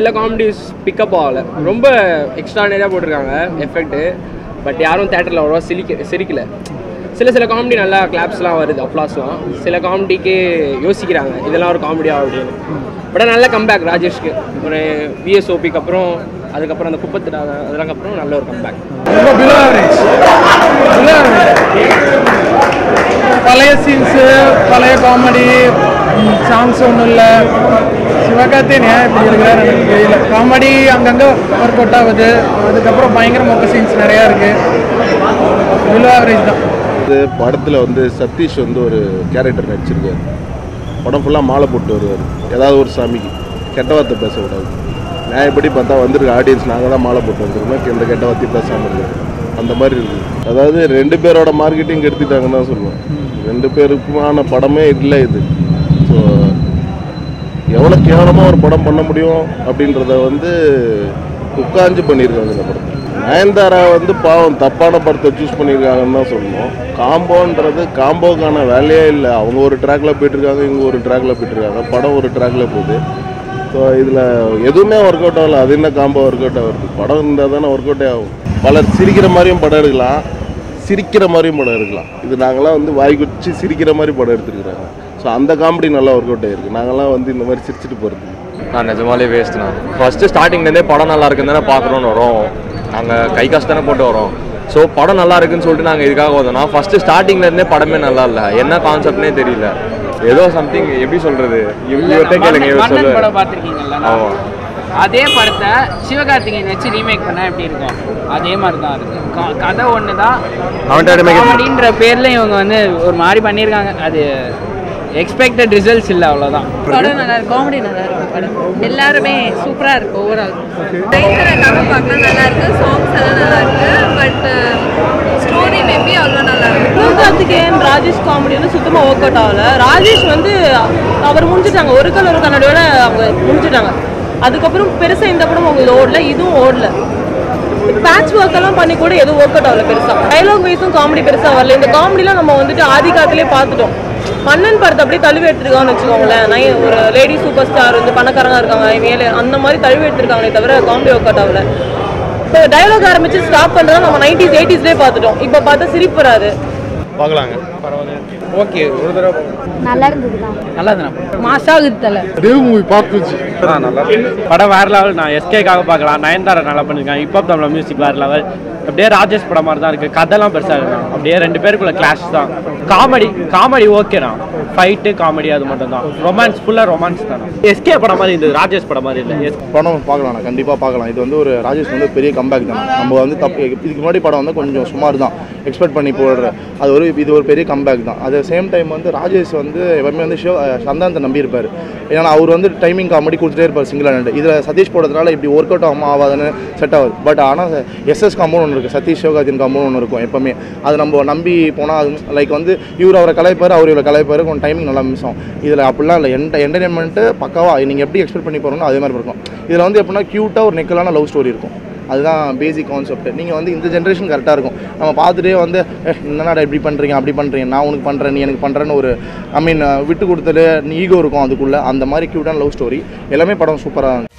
சில comedies pickup ஆகல ரொம்ப எக்ஸ்ட்ரானரியாக போட்டிருக்காங்க எஃபெக்ட்டு பட் யாரும் தேட்டரில் அவ்வளோவா சிரிக்க சிரிக்கல சில சில காமெடி நல்லா கிளாப்ஸ்லாம் வருது அப்ளாஸ்லாம் சில காமெடிக்கு யோசிக்கிறாங்க இதெல்லாம் ஒரு காமெடியா அப்படின்னு பட் நல்ல கம்பேக் ராஜேஷ்க்கு ஒரு விஎஸ்ஓபிக்கு அப்புறம் அதுக்கப்புறம் அந்த குப்பத்து அதெல்லாம் அப்புறம் நல்ல ஒரு கம்பேக் ரொம்ப பிலோ ஆவரேஜ் பிலோ பழைய சீன்ஸு பழைய காமெடி சாங்ஸ் ஒன்றும் இல்லை சிவகார்த்தியன் ஏன் இப்படி இருக்கிறாரு எனக்கு தெரியல காமெடி அங்கங்கே ஒர்க் அவுட் ஆகுது அதுக்கப்புறம் பயங்கர மொக்க சீன்ஸ் நிறையா இருக்குது பிலோ ஆவரேஜ் தான் இது படத்தில் வந்து சதீஷ் வந்து ஒரு கேரக்டர் நடிச்சிருக்காரு படம் ஃபுல்லாக மாலை போட்டு வருவார் ஏதாவது ஒரு சாமிக்கு கெட்ட வார்த்தை பேசக்கூடாது நான் எப்படி பார்த்தா வந்திருக்க ஆடியன்ஸ் நாங்கள் தான் மாலை போட்டு வந்திருக்கோம் எந்த கெட்ட வார்த்தையும் பேசாமல் இருக்கோம் அந்த மாதிரி இருக்குது அதாவது ரெண்டு பேரோட மார்க்கெட்டிங் எடுத்துட்டாங்கன்னு தான் சொல்லுவேன் ரெண்டு பேருக்குமான படமே இல்லை இது ஸோ எவ்வளோ கேவலமாக ஒரு படம் பண்ண முடியும் அப்படின்றத வந்து உட்காந்து பண்ணியிருக்காங்க இந்த படத்தை நயன்தாரா வந்து பாவம் தப்பான படத்தை சூஸ் பண்ணியிருக்காங்கன்னு தான் சொல்லணும் காம்போன்றது காம்போக்கான வேலையே இல்லை அவங்க ஒரு ட்ராக்ல போயிட்டுருக்காங்க இவங்க ஒரு ட்ராக்ல போயிட்டுருக்காங்க படம் ஒரு ட்ராக்ல போகுது ஸோ இதில் எதுவுமே ஒர்க் அவுட் ஆகல அது என்ன காம்போ ஒர்க் அவுட் ஆகுது படம் இருந்தால் தானே ஒர்க் அவுட்டே ஆகும் பலர் சிரிக்கிற மாதிரியும் படம் எடுக்கலாம் சிரிக்கிற மாதிரியும் படம் எடுக்கலாம் இது நாங்களாம் வந்து வாய் குச்சி சிரிக்கிற மாதிரி படம் எடுத்துருக்குறாங்க ஸோ அந்த காமெடி நல்லா ஒர்க் அவுட் ஆயிருக்கு நாங்களாம் வந்து இந்த மாதிரி சிரிச்சிட்டு போகிறது நான் நிஜமாலே வேஸ்ட்ண்ணா ஃபஸ்ட்டு ஸ்டார்டிங்லேருந்தே படம் நல்லா இருக்குன்னு தானே பார்க்குறோன்னு வரோம் நாங்கள் கை காசு தானே போட்டு வரோம் ஸோ படம் நல்லா இருக்குன்னு சொல்லிட்டு நாங்கள் இதுக்காக வந்தோம்னா ஃபஸ்ட்டு ஸ்டார்டிங்லேருந்தே படமே நல்லா இல்லை என்ன கான்செப்ட்னே தெரியல ஏதோ சம்திங் எப்படி சொல்கிறது இவர்கிட்ட கேளுங்க இவர் மன்னன் சொல்லுவார் படம் பார்த்துருக்கீங்கல்ல ஆமாம் அதே படத்தை சிவகார்த்திகேயன் வச்சு ரீமேக் பண்ணா எப்படி இருக்கும் அதே மாதிரி தான் இருக்கு க- கதை ஒன்று தான் அவன்கிட்ட remake பண்ணு. காமெடின்ற பேர்ல இவங்க வந்து ஒரு மாதிரி பண்ணியிருக்காங்க அது எக்ஸ்பெக்டட் ரிசல்ட்ஸ் இல்லை அவ்வளோதான் படம் நல்லா இருக்கு காமெடி நல்லா இருக்கு படம் எல்லாருமே சூப்பரா இருக்கு ஓவரால் டைரக்டருக்காக பார்க்கலாம் நல்லா இருக்கு சாங்ஸ் எல்லாம் நல்லா இருக்கு பட் ஸ்டோரி மேபி அவ்வளோ நல்லா இருக்கு சிவகார்த்திகேயன் ராஜேஷ் காமெடி வந்து சுத்தமாக ஒர்க் அவுட் ஆகல ராஜேஷ் வந்து அவர் முடிஞ்சிட்டாங்க ஒரு கல் ஒரு கண்ணாடியோட அவங்க முடிஞ்சிட்டாங்க அதுக்கப்புறம் பெருசாக இந்த படம் உங்களுக்கு ஓடல இதுவும் ஓடல பேட்ச் ஒர்க் எல்லாம் பண்ணி கூட எதுவும் ஒர்க் அவுட் ஆகல பெருசா டைலாக் வைஸும் காமெடி பெருசா வரல இந்த காமெடிலாம் நம்ம வந்துட்டு ஆதி காலத்திலே பார்த்துட்டோம் மன்னன் படத்தை அப்படியே தழுவி எடுத்துருக்காங்கன்னு வச்சுக்கோங்களேன் நான் ஒரு லேடி சூப்பர் ஸ்டார் வந்து பணக்காரங்க இருக்காங்க இவங்க அந்த மாதிரி தழுவி எடுத்திருக்காங்களே தவிர காமெடி ஒர்க் அவுட் ஆகல இப்போ டைலாக் ஆரம்பிச்சு ஸ்டாப் பண்ணுறதா நம்ம நைன்டிஸ் எயிட்டிஸ்லேயே பார்த்துட்டோம் இப்போ பார்த்தா சிரிப்பு வராது பார்க்கலாங்க ஓகே ஒரு தடவை நல்லா இருந்தது தான் நல்லா தானே மாசாகுது தலை தேவ் மூவி பார்த்துச்சு படம் வேற லெவல் நான் எஸ்கேக்காக பார்க்கலாம் நயன்தாரா நல்லா பண்ணியிருக்காங்க இப்போ தமிழ் மியூசிக் வேற லெவல் அப்படியே ராஜேஷ் படம் மாதிரி தான் இருக்கு கதைலாம் பெருசாக இருக்கும் அப்படியே ரெண்டு பேருக்குள்ள கிளாஷ் தான் காமெடி காமெடி ஓகேண்ணா ஃபைட்டு காமெடி அது மட்டும் தான் ரொமான்ஸ் ஃபுல்லாக ரொமான்ஸ் தானே எஸ்கே படம் மாதிரி இருந்தது ராஜேஷ் படம் மாதிரி இல்லை படம் பார்க்கலாம் கண்டிப்பாக பார்க்கலாம் இது வந்து ஒரு ராஜேஷ் வந்து பெரிய கம்பேக் தான் நம்ம வந்து தப்பு இதுக்கு முன்னாடி படம் வந்து கொஞ்சம் சுமார் தான் எக்ஸ்பெக்ட் பண்ணி போடுற அது ஒரு இது ஒரு பெரிய கம்பேக் தான் அதே சேம் டைம் வந்து ராஜேஷ் வந்து எப்பவுமே வந்து ஷோ சந்தானத்தை நம்பியிருப்பார் ஏன்னா அவர் வந்து டைமிங் காமெடி கொடுத்துட்டே இருப்பார் சிங்கிள் ஹேண்ட் இதில் சதீஷ் போடுறதுனால இப்படி ஒர்க் அவுட் ஆகாமல் ஆகாதுன்னு செட் ஆகுது பட் ஆனால் எஸ்எஸ் காம்பவுண்ட் ஒன்று இருக்குது சதீஷ் சிவகார்த்தின் காம்பவுண்ட் ஒன்று இருக்கும் எப்பவுமே அது நம்ம நம்பி போனால் அது லைக் வந்து இவர் அவரை கலாய்ப்பார் அவர் இவரை கலாய்ப்பார் கொஞ்சம் டைமிங் நல்லா மிஸ் ஆகும் இதில் அப்படிலாம் இல்லை என்ட என்டர்டைன்மெண்ட்டு பக்காவாக நீங்கள் எப்படி எக்ஸ்பெக்ட் பண்ணி போகிறோமோ அதே மாதிரி இருக்கும் இதில் வந்து எப்படின்னா க்யூட்டாக ஒரு நெக்கலான லவ் ஸ்டோரி இருக்கும் அதுதான் பேசிக் கான்செப்ட் நீங்கள் வந்து இந்த ஜென்ரேஷன் கரெக்டாக இருக்கும் நம்ம பார்த்துட்டே வந்து "ஏ, என்னடா இப்படி பண்ணுறீங்க அப்படி பண்ணுறீங்க நான் உனக்கு பண்ணுறேன் நீ எனக்கு பண்ணுறேன்னு ஒரு ஐ மீன் விட்டு கொடுத்துட்டு ஈகோ இருக்கும் அதுக்குள்ளே அந்த மாதிரி க்யூட்டான லவ் ஸ்டோரி எல்லாமே படம் சூப்பராக